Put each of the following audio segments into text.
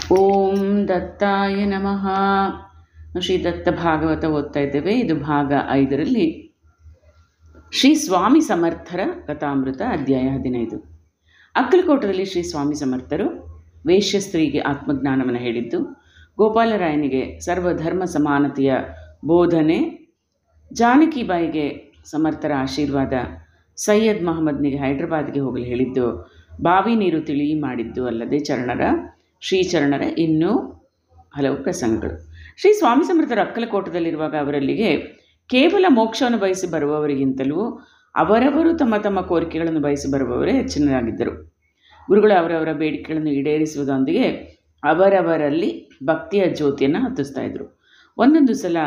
ಓಂ ದತ್ತಾಯ ನಮಃ ಶ್ರೀ ದತ್ತ ಭಾಗವತ ಓದ್ತಾ ಇದ್ದೇವೆ ಇದು ಭಾಗ ಐದರಲ್ಲಿ ಶ್ರೀ ಸ್ವಾಮಿ ಸಮರ್ಥರ ಕಥಾಮೃತ ಅಧ್ಯಾಯ ಹದಿನೈದು ಅಕ್ಕಲಕೋಟದಲ್ಲಿ ಶ್ರೀ ಸ್ವಾಮಿ ಸಮರ್ಥರು ವೇಶ್ಯ ಸ್ತ್ರೀಗೆ ಆತ್ಮಜ್ಞಾನವನ್ನು ಹೇಳಿದ್ದು ಗೋಪಾಲರಾಯನಿಗೆ ಸರ್ವಧರ್ಮ ಸಮಾನತೆಯ ಬೋಧನೆ ಜಾನಕಿಬಾಯಿಗೆ ಸಮರ್ಥರ ಆಶೀರ್ವಾದ ಸೈಯದ್ ಮಹಮ್ಮದ್ನಿಗೆ ಹೈದ್ರಾಬಾದ್ಗೆ ಹೋಗಲು ಹೇಳಿದ್ದು ಬಾವಿ ನೀರು ತಿಳಿ ಮಾಡಿದ್ದು ಅಲ್ಲದೆ ಚರಣರ ಶ್ರೀಚರಣರ ಇನ್ನೂ ಹಲವು ಪ್ರಸಂಗಗಳು ಶ್ರೀ ಸ್ವಾಮಿ ಸಮರ್ಥರು ಅಕ್ಕಲಕೋಟದಲ್ಲಿರುವಾಗ ಅವರಲ್ಲಿಗೆ ಕೇವಲ ಮೋಕ್ಷವನ್ನು ಬಯಸಿ ಬರುವವರಿಗಿಂತಲೂ ಅವರವರು ತಮ್ಮ ತಮ್ಮ ಕೋರಿಕೆಗಳನ್ನು ಬಯಸಿ ಬರುವವರೇ ಹೆಚ್ಚಿನದಾಗಿದ್ದರು ಗುರುಗಳು ಅವರವರ ಬೇಡಿಕೆಗಳನ್ನು ಈಡೇರಿಸುವುದರೊಂದಿಗೆ ಅವರವರಲ್ಲಿ ಭಕ್ತಿಯ ಜ್ಯೋತಿಯನ್ನು ಹತ್ತಿಸ್ತಾ ಇದ್ದರು ಒಂದೊಂದು ಸಲ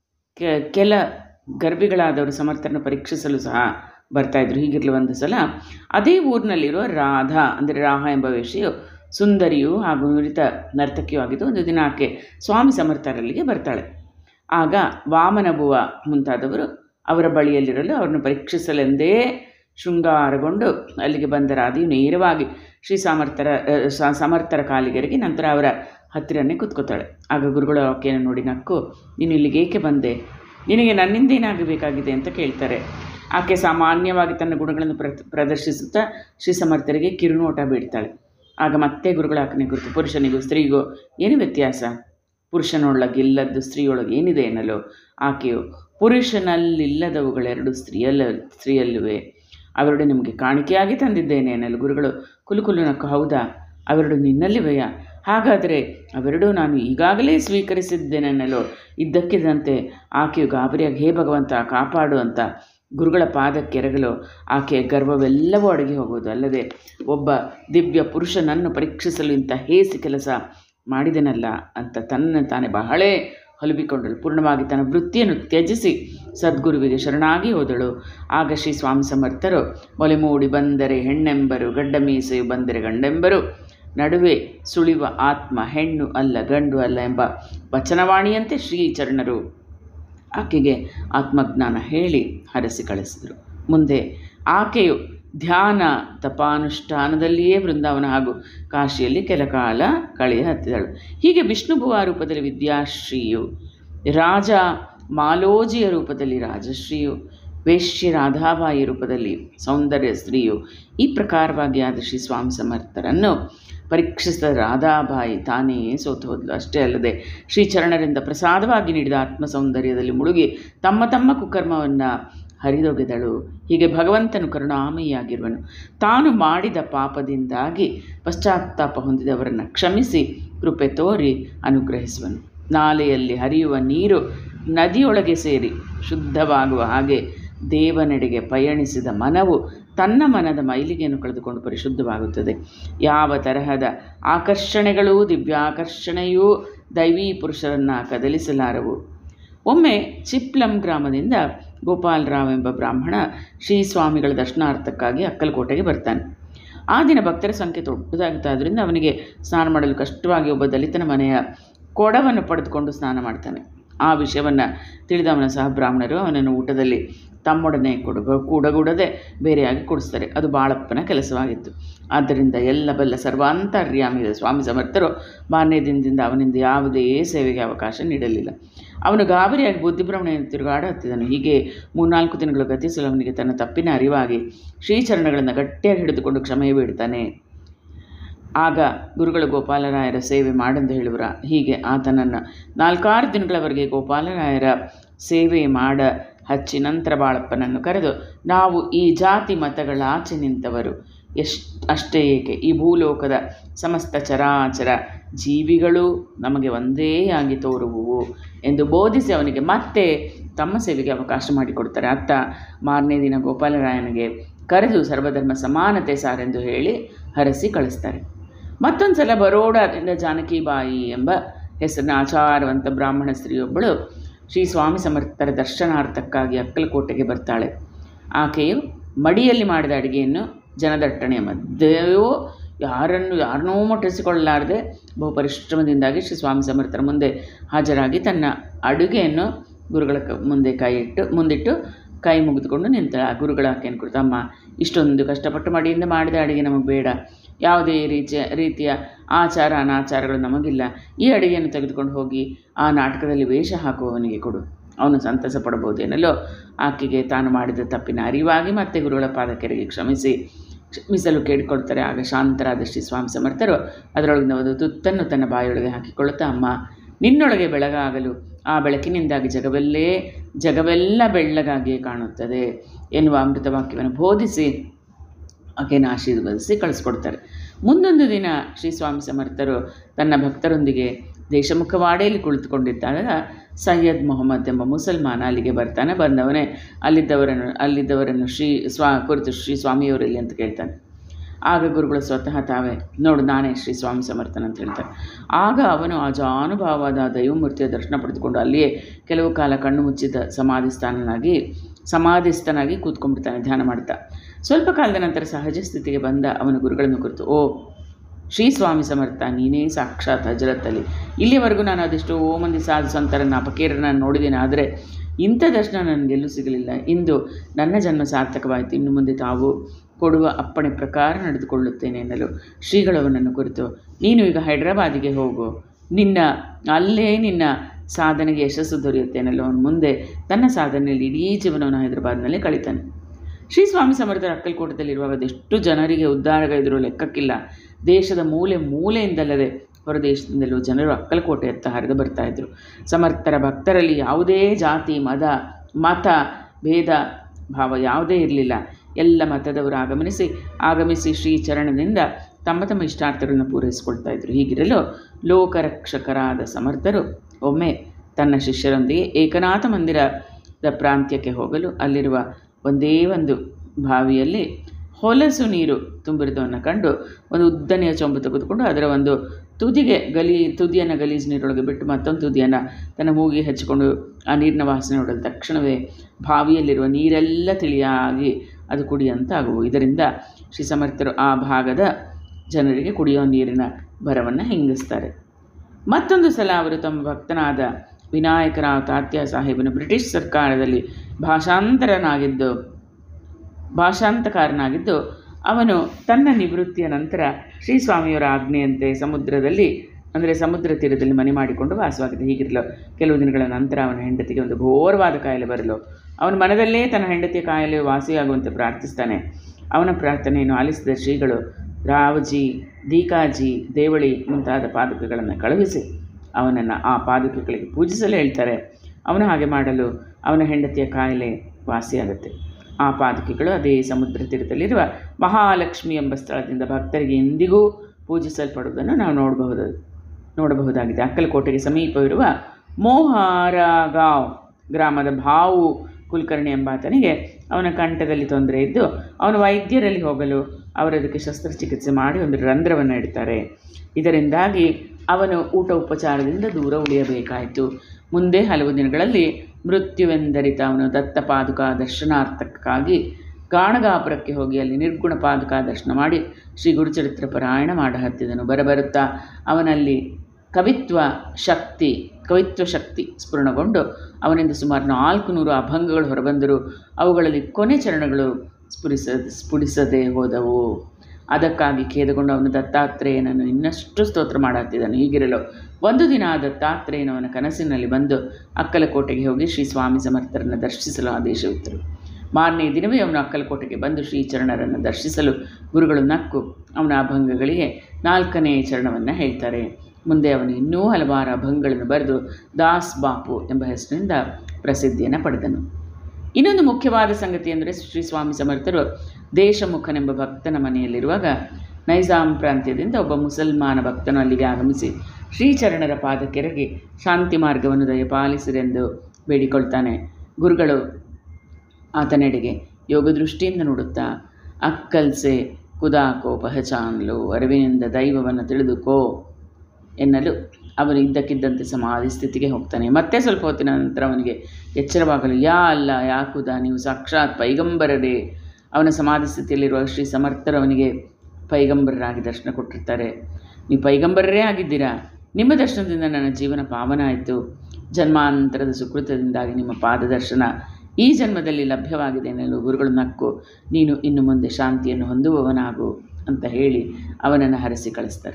ಕೆ- ಕೆಲ ಗರ್ಭಿಗಳಾದವರು ಸಮರ್ಥರನ್ನು ಪರೀಕ್ಷಿಸಲು ಸಹ ಬರ್ತಾಯಿದ್ರು ಹೀಗಿರಲು ಒಂದು ಸಲ ಅದೇ ಊರಿನಲ್ಲಿರುವ ರಾಧಾ ಅಂದರೆ ರಾಹ ಎಂಬ ವೇಷೆಯು ಸುಂದರಿಯೂ ಹಾಗೂ ನುರಿತ ನರ್ತಕಿಯೂ ಆಗಿದ್ದು ಒಂದು ದಿನ ಆಕೆ ಸ್ವಾಮಿ ಸಮರ್ಥರಲ್ಲಿಗೆ ಬರ್ತಾಳೆ ಆಗ ವಾಮನಬುವ ಮುಂತಾದವರು ಅವರ ಬಳಿಯಲ್ಲಿರಲು ಅವರನ್ನು ಪರೀಕ್ಷಿಸಲೆಂದೇ ಶೃಂಗಾರಗೊಂಡು ಅಲ್ಲಿಗೆ ಬಂದ ರಾಧೆಯು ನೇರವಾಗಿ ಶ್ರೀ ಸಮರ್ಥರ ಅ, ಸ- ಸಮರ್ಥರ ಕಾಲಿಗೆರಗಿ ನಂತರ ಅವರ ಹತ್ತಿರನೇ ಕೂತ್ಕೋತಾಳೆ ಆಗ ಗುರುಗಳು ಆಕೆಯನ್ನು ನೋಡಿ ನಕ್ಕು ನೀನು ಇಲ್ಲಿಗೆ ಏಕೆ ಬಂದೆ ನಿನಗೆ ನನ್ನಿಂದ ಏನಾಗಬೇಕಾಗಿದೆ ಅಂತ ಕೇಳ್ತಾರೆ ಆಕೆ ಸಾಮಾನ್ಯವಾಗಿ ತನ್ನ ಗುಣಗಳನ್ನು ಪ್ರ ಪ್ರದರ್ಶಿಸುತ್ತಾ ಶ್ರೀ ಸಮರ್ಥರಿಗೆ ಕಿರುನೋಟ ಬೀಳ್ತಾಳೆ ಆಗ ಮತ್ತೆ ಗುರುಗಳ ಆಜ್ಞೆ ಕುರಿತು ಪುರುಷನಿಗೂ ಸ್ತ್ರೀಗೂ ಏನು ವ್ಯತ್ಯಾಸ ಪುರುಷನೊಳಗಿಲ್ಲದ್ದು ಸ್ತ್ರೀಯೊಳಗೆ ಏನಿದೆ ಎನ್ನಲು ಆಕೆಯು ಪುರುಷನಲ್ಲಿಲ್ಲದವುಗಳೆರಡು ಸ್ತ್ರೀಯಲ್ಲ ಸ್ತ್ರೀಯಲ್ಲುವೆ ಅವೆರಡು ನಿಮಗೆ ಕಾಣಿಕೆಯಾಗಿ ತಂದಿದ್ದೇನೆ ಎನ್ನಲು ಗುರುಗಳು ಕುಲುಕುಲು ನಕ್ಕು ಹೌದಾ ಅವೆರಡು ನಿನ್ನಲ್ಲಿವೆಯಾ ಹಾಗಾದರೆ ಅವೆರಡೂ ನಾನು ಈಗಾಗಲೇ ಸ್ವೀಕರಿಸಿದ್ದೇನೆನ್ನಲು ಇದ್ದಕ್ಕಿದ್ದಂತೆ ಆಕೆಯು ಗಾಬರಿಯಾಗಿ ಹೇ ಭಗವಂತ ಕಾಪಾಡು ಅಂತ ಗುರುಗಳ ಪಾದಕ್ಕೆ ಎರಗಲು ಆಕೆಯ ಗರ್ವವೆಲ್ಲವೂ ಅಡಗಿ ಹೋಗುವುದು ಅಲ್ಲದೆ ಒಬ್ಬ ದಿವ್ಯ ಪುರುಷನನ್ನು ಪರೀಕ್ಷಿಸಲು ಇಂಥ ಹೇಸಿ ಕೆಲಸ ಮಾಡಿದೆನಲ್ಲ ಅಂತ ತನ್ನ ತಾನೇ ಬಹಳೇ ಹೊಲಬಿಕೊಂಡಳು ಪೂರ್ಣವಾಗಿ ತನ್ನ ವೃತ್ತಿಯನ್ನು ತ್ಯಜಿಸಿ ಸದ್ಗುರುವಿಗೆ ಶರಣಾಗಿ ಹೋದಳು ಆಗ ಶ್ರೀ ಸ್ವಾಮಿ ಸಮರ್ಥರು ಮೊಲೆ ಮೂಡಿ ಬಂದರೆ ಹೆಣ್ಣೆಂಬರು ಗಡ್ಡ ಮೀಸೆಯು ಬಂದರೆ ಗಂಡೆಂಬರು ನಡುವೆ ಸುಳಿವ ಆತ್ಮ ಹೆಣ್ಣು ಅಲ್ಲ ಗಂಡು ಅಲ್ಲ ಎಂಬ ವಚನವಾಣಿಯಂತೆ ಶ್ರೀ ಚರಣರು ಆಕೆಗೆ ಆತ್ಮಜ್ಞಾನ ಹೇಳಿ ಹರಸಿ ಕಳಿಸಿದರು ಮುಂದೆ ಆಕೆಯು ಧ್ಯಾನ ತಪಾನುಷ್ಠಾನದಲ್ಲಿಯೇ ಬೃಂದಾವನ ಹಾಗೂ ಕಾಶಿಯಲ್ಲಿ ಕೆಲ ಕಾಲ ಕಳೆಯ ಹತ್ತಿದಳು ಹೀಗೆ ವಿಷ್ಣುಭುವ ರೂಪದಲ್ಲಿ ವಿದ್ಯಾಶ್ರೀಯು ರಾಜ ಮಾಲೋಜಿಯ ರೂಪದಲ್ಲಿ ರಾಜಶ್ರೀಯು ವೇಶ್ಯ ರಾಧಾಬಾಯಿ ರೂಪದಲ್ಲಿ ಸೌಂದರ್ಯ ಸ್ತ್ರೀಯು ಈ ಪ್ರಕಾರವಾಗಿ ಆದ ಶ್ರೀ ಸ್ವಾಮಿ ಸಮರ್ಥರನ್ನು ಪರೀಕ್ಷಿಸಿದ ರಾಧಾಬಾಯಿ ತಾನೇ ಸೋತು ಹೋದಳು ಅಷ್ಟೇ ಅಲ್ಲದೆ ಶ್ರೀಚರಣರಿಂದ ಪ್ರಸಾದವಾಗಿ ನೀಡಿದ ಆತ್ಮ ಸೌಂದರ್ಯದಲ್ಲಿ ಮುಳುಗಿ ತಮ್ಮ ತಮ್ಮ ಕುಕರ್ಮವನ್ನು ಹರಿದೊಗೆದಳು ಹೀಗೆ ಭಗವಂತನು ಕರುಣಾಮಯಿಯಾಗಿರುವನು ತಾನು ಮಾಡಿದ ಪಾಪದಿಂದಾಗಿ ಪಶ್ಚಾತ್ತಾಪ ಹೊಂದಿದವರನ್ನು ಕ್ಷಮಿಸಿ ಕೃಪೆ ತೋರಿ ಅನುಗ್ರಹಿಸುವನು ನಾಲೆಯಲ್ಲಿ ಹರಿಯುವ ನೀರು ನದಿಯೊಳಗೆ ಸೇರಿ ಶುದ್ಧವಾಗುವ ಹಾಗೆ ದೇವನೆಡೆಗೆ ಪಯಣಿಸಿದ ಮನವು ತನ್ನ ಮನದ ಮೈಲಿಗೆಯನ್ನು ಕಳೆದುಕೊಂಡು ಪರಿಶುದ್ಧವಾಗುತ್ತದೆ ಯಾವ ತರಹದ ಆಕರ್ಷಣೆಗಳೂ ದಿವ್ಯಾಕರ್ಷಣೆಯೂ ದೈವೀ ಪುರುಷರನ್ನು ಕದಲಿಸಲಾರವು ಒಮ್ಮೆ ಚಿಪ್ಲಂ ಗ್ರಾಮದಿಂದ ಗೋಪಾಲರಾವ್ ಎಂಬ ಬ್ರಾಹ್ಮಣ ಶ್ರೀ ಸ್ವಾಮಿಗಳ ದರ್ಶನಾರ್ಥಕ್ಕಾಗಿ ಅಕ್ಕಲಕೋಟೆಗೆ ಬರ್ತಾನೆ ಆ ದಿನ ಭಕ್ತರ ಸಂಖ್ಯೆ ದೊಡ್ಡದಾಗುತ್ತಾದ್ರಿಂದ ಅವನಿಗೆ ಸ್ನಾನ ಮಾಡಲು ಕಷ್ಟವಾಗಿ ಒಬ್ಬ ದಲಿತನ ಮನೆಯ ಕೊಡವನ್ನು ಪಡೆದುಕೊಂಡು ಸ್ನಾನ ಮಾಡ್ತಾನೆ ಆ ವಿಷಯವನ್ನು ತಿಳಿದವನ ಸಹ ಬ್ರಾಹ್ಮಣರು ಅವನನ್ನು ಊಟದಲ್ಲಿ ತಮ್ಮೊಡನೆ ಕೊಡುಗ ಕೂಡಗೂಡದೆ ಬೇರೆಯಾಗಿ ಕೊಡಿಸ್ತಾರೆ ಅದು ಬಾಳಪ್ಪನ ಕೆಲಸವಾಗಿತ್ತು ಆದ್ದರಿಂದ ಎಲ್ಲ ಬಲ್ಲ ಸರ್ವಾಂತರ್ಯಾಮಿದ ಸ್ವಾಮಿ ಸಮರ್ಥರು ಮಾನ್ಯ ದಿನದಿಂದ ಅವನಿಂದ ಯಾವುದೇ ಸೇವೆಗೆ ಅವಕಾಶ ನೀಡಲಿಲ್ಲ ಅವನು ಗಾಬರಿಯಾಗಿ ಬುದ್ಧಿಭ್ರಮಣೆಯನ್ನು ತಿರುಗಾಡ ಹತ್ತಿದನು ಹೀಗೆ ಮೂರ್ನಾಲ್ಕು ದಿನಗಳು ಗತಿಸಲು ಅವನಿಗೆ ತನ್ನ ತಪ್ಪಿನ ಅರಿವಾಗಿ ಶ್ರೀಚರಣಗಳನ್ನು ಗಟ್ಟಿಯಾಗಿ ಹಿಡಿದುಕೊಂಡು ಕ್ಷಮೆ ಬೇಡ್ತಾನೆ ಆಗ ಗುರುಗಳು ಗೋಪಾಲರಾಯರ ಸೇವೆ ಮಾಡೆಂದು ಹೇಳುವರ ಹೀಗೆ ಆತನನ್ನು ನಾಲ್ಕಾರು ದಿನಗಳವರೆಗೆ ಗೋಪಾಲರಾಯರ ಸೇವೆ ಮಾಡ ಹಚ್ಚಿ ನಂತರ ಬಾಳಪ್ಪನನ್ನು ಕರೆದು ನಾವು ಈ ಜಾತಿ ಮತಗಳ ಆಚೆ ನಿಂತವರು ಎಷ್ಟು ಅಷ್ಟೇ ಏಕೆ ಈ ಭೂಲೋಕದ ಸಮಸ್ತ ಚರಾಚರ ಜೀವಿಗಳು ನಮಗೆ ಒಂದೇ ಆಗಿ ತೋರುವುವು ಎಂದು ಬೋಧಿಸಿ ಅವನಿಗೆ ಮತ್ತೆ ತಮ್ಮ ಸೇವೆಗೆ ಅವಕಾಶ ಮಾಡಿಕೊಡ್ತಾರೆ ಅತ್ತ ಮಾರನೇ ದಿನ ಗೋಪಾಲರಾಯನಿಗೆ ಕರೆದು ಸರ್ವಧರ್ಮ ಸಮಾನತೆ ಸಾರೆಂದು ಹೇಳಿ ಹರಸಿ ಕಳಿಸ್ತಾರೆ ಮತ್ತೊಂದು ಸಲ ಬರೋಡಾದಿಂದ ಜಾನಕಿಬಾಯಿ ಎಂಬ ಹೆಸರಿನ ಆಚಾರವಂತ ಬ್ರಾಹ್ಮಣ ಸ್ತ್ರೀಯೊಬ್ಬಳು ಶ್ರೀ ಸ್ವಾಮಿ ಸಮರ್ಥರ ದರ್ಶನಾರ್ಥಕ್ಕಾಗಿ ಅಕ್ಕಲಕೋಟೆಗೆ ಬರ್ತಾಳೆ ಆಕೆಯು ಮಡಿಯಲ್ಲಿ ಮಾಡಿದ ಅಡುಗೆಯನ್ನು ಜನದಟ್ಟಣೆಯ ಮಧ್ಯೆಯೂ ಯಾರನ್ನು ಯಾರನ್ನೂ ಮುಟ್ಟಿಸಿಕೊಳ್ಳಲಾರದೆ ಬಹು ಪರಿಶ್ರಮದಿಂದಾಗಿ ಶ್ರೀ ಸ್ವಾಮಿ ಸಮರ್ಥರ ಮುಂದೆ ಹಾಜರಾಗಿ ತನ್ನ ಅಡುಗೆಯನ್ನು ಗುರುಗಳ ಕ- ಮುಂದೆ ಕೈ ಇಟ್ಟು ಮುಂದಿಟ್ಟು ಕೈ ಮುಗಿದುಕೊಂಡು ನಿಂತ ಆ ಗುರುಗಳ ಆಕೆಯನ್ನು ಕುರಿತು ಅಮ್ಮ ಇಷ್ಟೊಂದು ಕಷ್ಟಪಟ್ಟು ಮಡಿಯಿಂದ ಮಾಡಿದ ಅಡುಗೆ ನಮಗೆ ಬೇಡ ಯಾವುದೇ ರೀತಿಯ ರೀತಿಯ ಆಚಾರ ಅನಾಚಾರಗಳು ನಮಗಿಲ್ಲ ಈ ಅಡಿಗೆಯನ್ನು ತೆಗೆದುಕೊಂಡು ಹೋಗಿ ಆ ನಾಟಕದಲ್ಲಿ ವೇಷ ಹಾಕುವವನಿಗೆ ಕೊಡು ಅವನು ಸಂತಸ ಪಡಬಹುದೇನಲ್ಲೋ ಆಕೆಗೆ ತಾನು ಮಾಡಿದ ತಪ್ಪಿನ ಅರಿವಾಗಿ ಮತ್ತೆ ಗುರುಗಳ ಪಾದಕೆರೆಗೆ ಕ್ಷಮಿಸಿ ಕ್ಷಮಿಸಲು ಕೇಳಿಕೊಳ್ತಾರೆ ಆಗ ಶಾಂತರಾದ ಶ್ರೀ ಸ್ವಾಮಿ ಸಮರ್ಥರು ಅದರೊಳಗಿನ ಒಂದು ತುತ್ತನ್ನು ತನ್ನ ಬಾಯೊಳಗೆ ಹಾಕಿಕೊಳ್ಳುತ್ತಾ ಅಮ್ಮ ನಿನ್ನೊಳಗೆ ಬೆಳಗಾಗಲು ಆ ಬೆಳಕಿನಿಂದಾಗಿ ಜಗವೆಲ್ಲೇ ಜಗವೆಲ್ಲ ಬೆಳ್ಳಗಾಗಿಯೇ ಕಾಣುತ್ತದೆ ಎನ್ನುವ ಅಮೃತ ವಾಕ್ಯವನ್ನು ಬೋಧಿಸಿ ಆಕೆಯನ್ನು ಆಶೀರ್ವದಿಸಿ ಕಳಿಸ್ಕೊಡ್ತಾರೆ ಮುಂದೊಂದು ದಿನ ಶ್ರೀ ಸ್ವಾಮಿ ಸಮರ್ಥರು ತನ್ನ ಭಕ್ತರೊಂದಿಗೆ ದೇಶಮುಖವಾಡೆಯಲ್ಲಿ ಕುಳಿತುಕೊಂಡಿದ್ದಾಗ ಸೈಯದ್ ಮೊಹಮ್ಮದ್ ಎಂಬ ಮುಸಲ್ಮಾನ ಅಲ್ಲಿಗೆ ಬರ್ತಾನೆ ಬಂದವನೇ ಅಲ್ಲಿದ್ದವರನ್ನು ಅಲ್ಲಿದ್ದವರನ್ನು ಶ್ರೀ ಸ್ವಾ ಕುರಿತು ಶ್ರೀ ಸ್ವಾಮಿಯವರಲ್ಲಿ ಅಂತ ಕೇಳ್ತಾನೆ ಆಗ ಗುರುಗಳು ಸ್ವತಃ ತಾವೇ ನೋಡು ನಾನೇ ಶ್ರೀ ಸ್ವಾಮಿ ಸಮರ್ಥನ ಅಂತ ಹೇಳ್ತಾರೆ ಆಗ ಅವನು ಅಜಾನುಭಾವವಾದ ದೈವಮೂರ್ತಿಯ ದರ್ಶನ ಪಡೆದುಕೊಂಡು ಅಲ್ಲಿಯೇ ಕೆಲವು ಕಾಲ ಕಣ್ಣು ಮುಚ್ಚಿದ ಸಮಾಧಿ ಸ್ಥಾನನಾಗಿ ಸಮಾಧಿಸ್ಥನಾಗಿ ಕೂತ್ಕೊಂಡ್ಬಿಡ್ತಾನೆ ಧ್ಯಾನ ಮಾಡ್ತಾ ಸ್ವಲ್ಪ ಕಾಲದ ನಂತರ ಸಹಜ ಸ್ಥಿತಿಗೆ ಬಂದ ಅವನ ಗುರುಗಳನ್ನು ಕುರಿತು ಓ ಶ್ರೀ ಸ್ವಾಮಿ ಸಮರ್ಥ ನೀನೇ ಸಾಕ್ಷಾತ್ ಹಜರತ್ತಲ್ಲಿ ಇಲ್ಲಿವರೆಗೂ ನಾನು ಅದೆಷ್ಟೋ ಮಂದಿ ಸಾಧು ಸಂತರನ್ನು ಅಪಕೀರನ್ನ ನೋಡಿದ್ದೇನೆ ಆದರೆ ಇಂಥ ದರ್ಶನ ನನಗೆಲ್ಲೂ ಸಿಗಲಿಲ್ಲ ಇಂದು ನನ್ನ ಜನ್ಮ ಸಾರ್ಥಕವಾಯಿತು ಇನ್ನು ಮುಂದೆ ತಾವು ಕೊಡುವ ಅಪ್ಪಣೆ ಪ್ರಕಾರ ನಡೆದುಕೊಳ್ಳುತ್ತೇನೆ ಎನ್ನಲು ಶ್ರೀಗಳು ಅವನನ್ನು ಕುರಿತು ನೀನು ಈಗ ಹೈದರಾಬಾದಿಗೆ ಹೋಗು ನಿನ್ನ ಅಲ್ಲೇ ನಿನ್ನ ಸಾಧನೆಗೆ ಯಶಸ್ಸು ದೊರೆಯುತ್ತೆ ಎನ್ನಲು ಅವನು ಮುಂದೆ ತನ್ನ ಸಾಧನೆಯಲ್ಲಿ ಇಡೀ ಜೀವನವನ್ನು ಹೈದರಾಬಾದ್ನಲ್ಲಿ ಕಳೀತಾನೆ ಶ್ರೀ ಸ್ವಾಮಿ ಸಮರ್ಥರ ಅಕ್ಕಲ್ಕೋಟದಲ್ಲಿರುವಾಗ ಅದೆಷ್ಟು ಜನರಿಗೆ ಉದ್ಧಾರಗೈದರೂ ಲೆಕ್ಕಕ್ಕಿಲ್ಲ ದೇಶದ ಮೂಲೆ ಮೂಲೆಯಿಂದಲ್ಲದೆ ಹೊರದೇಶದಿಂದಲೂ ಜನರು ಅಕ್ಕಲಕೋಟೆಯತ್ತ ಹರಿದು ಬರ್ತಾಯಿದ್ರು ಸಮರ್ಥರ ಭಕ್ತರಲ್ಲಿ ಯಾವುದೇ ಜಾತಿ ಮದ ಮತ ಭೇದ ಭಾವ ಯಾವುದೇ ಇರಲಿಲ್ಲ ಎಲ್ಲ ಮತದವರು ಆಗಮನಿಸಿ ಆಗಮಿಸಿ ಶ್ರೀ ಚರಣದಿಂದ ತಮ್ಮ ತಮ್ಮ ಇಷ್ಟಾರ್ಥಗಳನ್ನು ಪೂರೈಸಿಕೊಳ್ತಾ ಇದ್ರು ಹೀಗಿರಲು ಲೋಕರಕ್ಷಕರಾದ ಸಮರ್ಥರು ಒಮ್ಮೆ ತನ್ನ ಶಿಷ್ಯರೊಂದಿಗೆ ಏಕನಾಥ ಮಂದಿರದ ಪ್ರಾಂತ್ಯಕ್ಕೆ ಹೋಗಲು ಅಲ್ಲಿರುವ ಒಂದೇ ಒಂದು ಬಾವಿಯಲ್ಲಿ ಹೊಲಸು ನೀರು ತುಂಬಿರುವುದನ್ನು ಕಂಡು ಒಂದು ಉದ್ದನೆಯ ಚೊಂಬು ತೆಗೆದುಕೊಂಡು ಅದರ ಒಂದು ತುದಿಗೆ ಗಲಿ ತುದಿಯನ್ನು ಗಲೀಜು ನೀರೊಳಗೆ ಬಿಟ್ಟು ಮತ್ತೊಂದು ತುದಿಯನ್ನು ತನ್ನ ಮೂಗಿಗೆ ಹಚ್ಚಿಕೊಂಡು ಆ ನೀರಿನ ವಾಸನೆ ನೋಡಲು ತಕ್ಷಣವೇ ಬಾವಿಯಲ್ಲಿರುವ ನೀರೆಲ್ಲ ತಿಳಿಯಾಗಿ ಅದು ಕುಡಿಯಂತಾಗುವು ಇದರಿಂದ ಶ್ರೀ ಸಮರ್ಥರು ಆ ಭಾಗದ ಜನರಿಗೆ ಕುಡಿಯೋ ನೀರಿನ ಬರವನ್ನು ಹಿಂಗಿಸ್ತಾರೆ ಮತ್ತೊಂದು ಸಲ ಅವರು ತಮ್ಮ ಭಕ್ತನಾದ ವಿನಾಯಕರಾವ್ ತಾತ್ಯ ಸಾಹೇಬನು ಬ್ರಿಟಿಷ್ ಸರ್ಕಾರದಲ್ಲಿ ಭಾಷಾಂತರನಾಗಿದ್ದು ಭಾಷಾಂತಕಾರನಾಗಿದ್ದು ಅವನು ತನ್ನ ನಿವೃತ್ತಿಯ ನಂತರ ಶ್ರೀ ಸ್ವಾಮಿಯವರ ಆಜ್ಞೆಯಂತೆ ಸಮುದ್ರದಲ್ಲಿ ಅಂದರೆ ಸಮುದ್ರ ತೀರದಲ್ಲಿ ಮನೆ ಮಾಡಿಕೊಂಡು ವಾಸವಾಗಿದೆ ಹೀಗಿರಲು ಕೆಲವು ದಿನಗಳ ನಂತರ ಅವನ ಹೆಂಡತಿಗೆ ಒಂದು ಘೋರವಾದ ಕಾಯಿಲೆ ಬರಲು ಅವನ ಮನದಲ್ಲೇ ತನ್ನ ಹೆಂಡತಿಯ ಕಾಯಿಲೆ ವಾಸಿಯಾಗುವಂತೆ ಪ್ರಾರ್ಥಿಸ್ತಾನೆ ಅವನ ಪ್ರಾರ್ಥನೆಯನ್ನು ಆಲಿಸಿದ ಶ್ರೀಗಳು ರಾವಜಿ ದೀಕಾಜಿ ದೇವಳಿ ಮುಂತಾದ ಪಾದುಕೆಗಳನ್ನು ಕಳುಹಿಸಿ ಅವನನ್ನು ಆ ಪಾದುಕೆಗಳಿಗೆ ಪೂಜಿಸಲು ಹೇಳ್ತಾರೆ ಅವನು ಹಾಗೆ ಮಾಡಲು ಅವನ ಹೆಂಡತಿಯ ಕಾಯಿಲೆ ವಾಸಿಯಾಗುತ್ತೆ ಆ ಪಾದುಕೆಗಳು ಅದೇ ಸಮುದ್ರ ತೀರದಲ್ಲಿರುವ ಮಹಾಲಕ್ಷ್ಮಿ ಎಂಬ ಸ್ಥಳದಿಂದ ಭಕ್ತರಿಗೆ ಎಂದಿಗೂ ಪೂಜಿಸಲ್ಪಡುವುದನ್ನು ನಾವು ನೋಡಬಹುದು ನೋಡಬಹುದಾಗಿದೆ ಅಕ್ಕಲಕೋಟೆಗೆ ಸಮೀಪವಿರುವ ಮೋಹಾರಗಾಂವ್ ಗ್ರಾಮದ ಭಾವು ಕುಲಕರ್ಣಿ ಎಂಬಾತನಿಗೆ ಅವನ ಕಂಠದಲ್ಲಿ ತೊಂದರೆ ಇದ್ದು ಅವನು ವೈದ್ಯರಲ್ಲಿ ಹೋಗಲು ಅವರು ಅದಕ್ಕೆ ಶಸ್ತ್ರಚಿಕಿತ್ಸೆ ಮಾಡಿ ಒಂದು ರಂಧ್ರವನ್ನು ಇಡ್ತಾರೆ ಇದರಿಂದಾಗಿ ಅವನು ಊಟ ಉಪಚಾರದಿಂದ ದೂರ ಉಳಿಯಬೇಕಾಯಿತು ಮುಂದೆ ಹಲವು ದಿನಗಳಲ್ಲಿ ಮೃತ್ಯುವೆಂದರಿತ ಅವನು ದತ್ತ ಪಾದುಕಾ ದರ್ಶನಾರ್ಥಕ್ಕಾಗಿ ಗಾಣಗಾಪುರಕ್ಕೆ ಹೋಗಿ ಅಲ್ಲಿ ನಿರ್ಗುಣ ಪಾದುಕಾ ದರ್ಶನ ಮಾಡಿ ಶ್ರೀ ಗುರುಚರಿತ್ರ ಪಾರಾಯಣ ಮಾಡ ಹತ್ತಿದನು ಬರಬರುತ್ತಾ ಅವನಲ್ಲಿ ಕವಿತ್ವ ಶಕ್ತಿ ಕವಿತ್ವ ಶಕ್ತಿ ಸ್ಫುರಣಗೊಂಡು ಅವನಿಂದ ಸುಮಾರು ನಾಲ್ಕು ನೂರು ಅಭಂಗಗಳು ಹೊರಬಂದರು ಅವುಗಳಲ್ಲಿ ಕೊನೆ ಚರಣಗಳು ಸ್ಫುರಿಸ ಸ್ಫುರಿಸದೆ ಹೋದವು ಅದಕ್ಕಾಗಿ ಖೇದಗೊಂಡು ಅವನು ದತ್ತಾತ್ರೇಯನನ್ನು ಇನ್ನಷ್ಟು ಸ್ತೋತ್ರ ಮಾಡತ್ತಿದ್ದನು ಹೀಗಿರಲು ಒಂದು ದಿನ ಆ ದತ್ತಾತ್ರೇಯನವನ ಕನಸಿನಲ್ಲಿ ಬಂದು ಅಕ್ಕಲಕೋಟೆಗೆ ಹೋಗಿ ಶ್ರೀ ಸ್ವಾಮಿ ಸಮರ್ಥರನ್ನು ದರ್ಶಿಸಲು ಆದೇಶವಿತ್ತರು ಮಾರನೇ ದಿನವೇ ಅವನು ಅಕ್ಕಲಕೋಟೆಗೆ ಬಂದು ಶ್ರೀಚರಣರನ್ನು ದರ್ಶಿಸಲು ಗುರುಗಳು ನಕ್ಕು ಅವನ ಅಭಂಗಗಳಿಗೆ ನಾಲ್ಕನೇ ಚರಣವನ್ನು ಹೇಳ್ತಾರೆ ಮುಂದೆ ಅವನು ಇನ್ನೂ ಹಲವಾರು ಅಭಂಗಗಳನ್ನು ಬರೆದು ದಾಸ್ ಬಾಪು ಎಂಬ ಹೆಸರಿನಿಂದ ಪ್ರಸಿದ್ಧಿಯನ್ನು ಪಡೆದನು ಇನ್ನೊಂದು ಮುಖ್ಯವಾದ ಸಂಗತಿ ಅಂದರೆ ಶ್ರೀ ಸ್ವಾಮಿ ಸಮರ್ಥರು ದೇಶಮುಖನೆಂಬ ಭಕ್ತನ ಮನೆಯಲ್ಲಿರುವಾಗ ನೈಜಾಂ ಪ್ರಾಂತ್ಯದಿಂದ ಒಬ್ಬ ಮುಸಲ್ಮಾನ ಭಕ್ತನು ಅಲ್ಲಿಗೆ ಆಗಮಿಸಿ ಶ್ರೀಚರಣರ ಪಾದಕ್ಕೆರಗಿ ಶಾಂತಿ ಮಾರ್ಗವನ್ನು ದಯಪಾಲಿಸಿರೆಂದು ಬೇಡಿಕೊಳ್ತಾನೆ ಗುರುಗಳು ಆತನೆಡೆಗೆ ಯೋಗದೃಷ್ಟಿಯಿಂದ ನೋಡುತ್ತಾ ಅಕ್ಕಲ್ಸೆ ಕುದಾಕೋ ಪಹಚಾನ್ಲು ಅರಿವಿನಿಂದ ದೈವವನ್ನು ತಿಳಿದುಕೋ ಎನ್ನಲು ಅವನು ಇದ್ದಕ್ಕಿದ್ದಂತೆ ಸಮಾಧಿ ಸ್ಥಿತಿಗೆ ಹೋಗ್ತಾನೆ ಮತ್ತೆ ಸ್ವಲ್ಪ ಹೊತ್ತಿನ ನಂತರ ಅವನಿಗೆ ಎಚ್ಚರವಾಗಲು ಯಾ ಅಲ್ಲ ಯಾ ಖುದಾ ನೀವು ಸಾಕ್ಷಾತ್ ಪೈಗಂಬರರೇ ಅವನ ಸಮಾಧಿ ಸ್ಥಿತಿಯಲ್ಲಿರುವ ಶ್ರೀ ಸಮರ್ಥರು ಅವನಿಗೆ ಪೈಗಂಬರರಾಗಿ ದರ್ಶನ ಕೊಟ್ಟಿರ್ತಾರೆ ನೀವು ಪೈಗಂಬರರೇ ಆಗಿದ್ದೀರಾ ನಿಮ್ಮ ದರ್ಶನದಿಂದ ನನ್ನ ಜೀವನ ಪಾವನ ಆಯಿತು ಜನ್ಮಾಂತರದ ಸುಕೃತದಿಂದಾಗಿ ನಿಮ್ಮ ಪಾದದರ್ಶನ ಈ ಜನ್ಮದಲ್ಲಿ ಲಭ್ಯವಾಗಿದೆ ಎನ್ನಲು ಗುರುಗಳು ನಕ್ಕು ನೀನು ಇನ್ನು ಮುಂದೆ ಶಾಂತಿಯನ್ನು ಹೊಂದುವವನಾಗು ಅಂತ ಹೇಳಿ ಅವನನ್ನು ಹರಸಿ ಕಳಿಸ್ತಾರೆ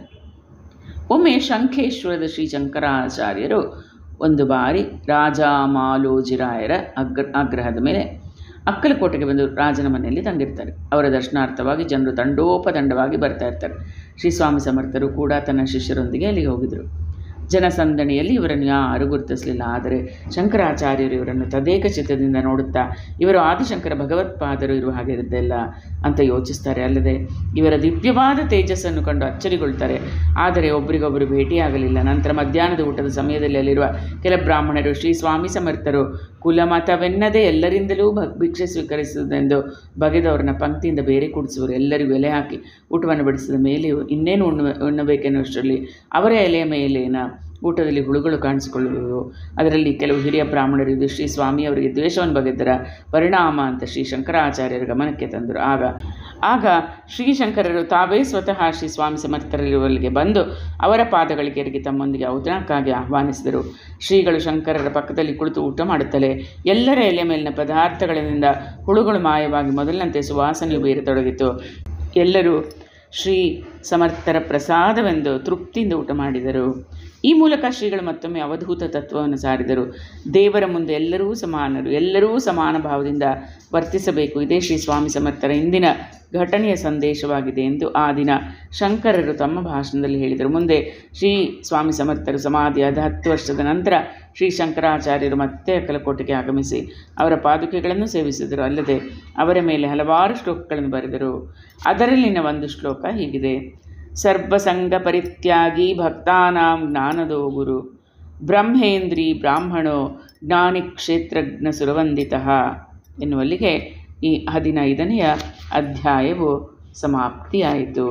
ಒಮ್ಮೆ ಶಂಖೇಶ್ವರದ ಶ್ರೀ ಶಂಕರಾಚಾರ್ಯರು ಒಂದು ಬಾರಿ ರಾಜ ಮಾಲೋಜಿರಾಯರ ಅಗ್ರ ಆಗ್ರಹದ ಮೇಲೆ ಅಕ್ಕಲಕೋಟೆಗೆ ಬಂದು ರಾಜನ ಮನೆಯಲ್ಲಿ ತಂಗಿರ್ತಾರೆ ಅವರ ದರ್ಶನಾರ್ಥವಾಗಿ ಜನರು ತಂಡೋಪದಂಡವಾಗಿ ಬರ್ತಾ ಇರ್ತಾರೆ ಶ್ರೀ ಸ್ವಾಮಿ ಸಮರ್ಥರು ಕೂಡ ತನ್ನ ಶಿಷ್ಯರೊಂದಿಗೆ ಅಲ್ಲಿಗೆ ಹೋಗಿದ್ರು ಜನಸಂದಣಿಯಲ್ಲಿ ಇವರನ್ನು ಯಾರೂ ಗುರುತಿಸಲಿಲ್ಲ ಆದರೆ ಶಂಕರಾಚಾರ್ಯರು ಇವರನ್ನು ತದೇಕ ಚಿತ್ತದಿಂದ ನೋಡುತ್ತಾ ಇವರು ಆದಿಶಂಕರ ಭಗವತ್ಪಾದರು ಇರುವ ಹಾಗೆ ಇದ್ದಲ್ಲ ಅಂತ ಯೋಚಿಸ್ತಾರೆ ಅಲ್ಲದೆ ಇವರ ದಿವ್ಯವಾದ ತೇಜಸ್ಸನ್ನು ಕಂಡು ಅಚ್ಚರಿಗೊಳ್ತಾರೆ ಆದರೆ ಒಬ್ಬರಿಗೊಬ್ಬರು ಭೇಟಿಯಾಗಲಿಲ್ಲ ನಂತರ ಮಧ್ಯಾಹ್ನದ ಊಟದ ಸಮಯದಲ್ಲಿ ಅಲ್ಲಿರುವ ಕೆಲ ಬ್ರಾಹ್ಮಣರು ಶ್ರೀ ಸ್ವಾಮಿ ಸಮರ್ಥರು ಕುಲಮತವೆನ್ನದೇ ಎಲ್ಲರಿಂದಲೂ ಭ ಭಿಕ್ಷೆ ಸ್ವೀಕರಿಸುವುದೆಂದು ಬಗೆದವರನ್ನ ಪಂಕ್ತಿಯಿಂದ ಬೇರೆ ಕೂಡಿಸುವರು ಎಲ್ಲರಿಗೂ ಎಲೆ ಹಾಕಿ ಊಟವನ್ನು ಬಡಿಸಿದ ಮೇಲೆಯೂ ಇನ್ನೇನು ಉಣ್ಣು ಉಣ್ಣಬೇಕೆನ್ನುವಷ್ಟರಲ್ಲಿ ಅವರ ಎಲೆಯ ಮೇಲಿನ ಊಟದಲ್ಲಿ ಹುಳುಗಳು ಕಾಣಿಸಿಕೊಳ್ಳುವುದು ಅದರಲ್ಲಿ ಕೆಲವು ಹಿರಿಯ ಬ್ರಾಹ್ಮಣರು ಇದು ಶ್ರೀ ಸ್ವಾಮಿಯವರಿಗೆ ದ್ವೇಷವನ್ನು ಬಗೆದರ ಪರಿಣಾಮ ಅಂತ ಶ್ರೀ ಶಂಕರಾಚಾರ್ಯರ ಗಮನಕ್ಕೆ ತಂದರು ಆಗ ಆಗ ಶ್ರೀ ಶಂಕರರು ತಾವೇ ಸ್ವತಃ ಶ್ರೀ ಸ್ವಾಮಿ ಸಮರ್ಥರಿರುವಲ್ಲಿಗೆ ಬಂದು ಅವರ ಪಾದಗಳಿಗೆ ಎರಗಿ ತಮ್ಮೊಂದಿಗೆ ಔತಣಕ್ಕಾಗಿ ಆಹ್ವಾನಿಸಿದರು ಶ್ರೀಗಳು ಶಂಕರರ ಪಕ್ಕದಲ್ಲಿ ಕುಳಿತು ಊಟ ಮಾಡುತ್ತಲೇ ಎಲ್ಲರ ಎಲೆ ಮೇಲಿನ ಪದಾರ್ಥಗಳಿಂದ ಹುಳುಗಳು ಮಾಯವಾಗಿ ಮೊದಲಿನಂತೆ ಸುವಾಸನೆಯು ಬೇರತೊಡಗಿತು ಎಲ್ಲರೂ ಶ್ರೀ ಸಮರ್ಥರ ಪ್ರಸಾದವೆಂದು ತೃಪ್ತಿಯಿಂದ ಊಟ ಮಾಡಿದರು ಈ ಮೂಲಕ ಶ್ರೀಗಳು ಮತ್ತೊಮ್ಮೆ ಅವಧೂತ ತತ್ವವನ್ನು ಸಾರಿದರು ದೇವರ ಮುಂದೆ ಎಲ್ಲರೂ ಸಮಾನರು ಎಲ್ಲರೂ ಸಮಾನ ಭಾವದಿಂದ ವರ್ತಿಸಬೇಕು ಇದೇ ಶ್ರೀ ಸ್ವಾಮಿ ಸಮರ್ಥರ ಇಂದಿನ ಘಟನೆಯ ಸಂದೇಶವಾಗಿದೆ ಎಂದು ಆ ದಿನ ಶಂಕರರು ತಮ್ಮ ಭಾಷಣದಲ್ಲಿ ಹೇಳಿದರು ಮುಂದೆ ಶ್ರೀ ಸ್ವಾಮಿ ಸಮರ್ಥರು ಸಮಾಧಿಯಾದ ಹತ್ತು ವರ್ಷದ ನಂತರ ಶ್ರೀ ಶಂಕರಾಚಾರ್ಯರು ಮತ್ತೆ ಅಕ್ಕಲಕೋಟೆಗೆ ಆಗಮಿಸಿ ಅವರ ಪಾದುಕೆಗಳನ್ನು ಸೇವಿಸಿದರು ಅಲ್ಲದೆ ಅವರ ಮೇಲೆ ಹಲವಾರು ಶ್ಲೋಕಗಳನ್ನು ಬರೆದರು ಅದರಲ್ಲಿನ ಒಂದು ಶ್ಲೋಕ ಹೀಗಿದೆ ಸರ್ವಸಂಗ ಪರಿತ್ಯಾಗಿ ಭಕ್ತಾನಾಂ ಜ್ಞಾನದೋ ಗುರು ಬ್ರಹ್ಮೇಂದ್ರಿ ಬ್ರಾಹ್ಮಣೋ ಜ್ಞಾನಿ ಕ್ಷೇತ್ರಜ್ಞ ಸುರವಂದಿತ ಎನ್ನುವಲ್ಲಿಗೆ ಈ ಹದಿನೈದನೆಯ ಅಧ್ಯಾಯವು ಸಮಾಪ್ತಿಯಾಯಿತು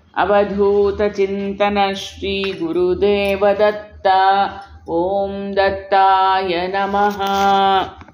ಅವಧೂತ ಚಿಂತನ ಶ್ರೀ ಗುರುದೇವ ದತ್ತ ಓಂ ದತ್ತಾಯ ನಮಃ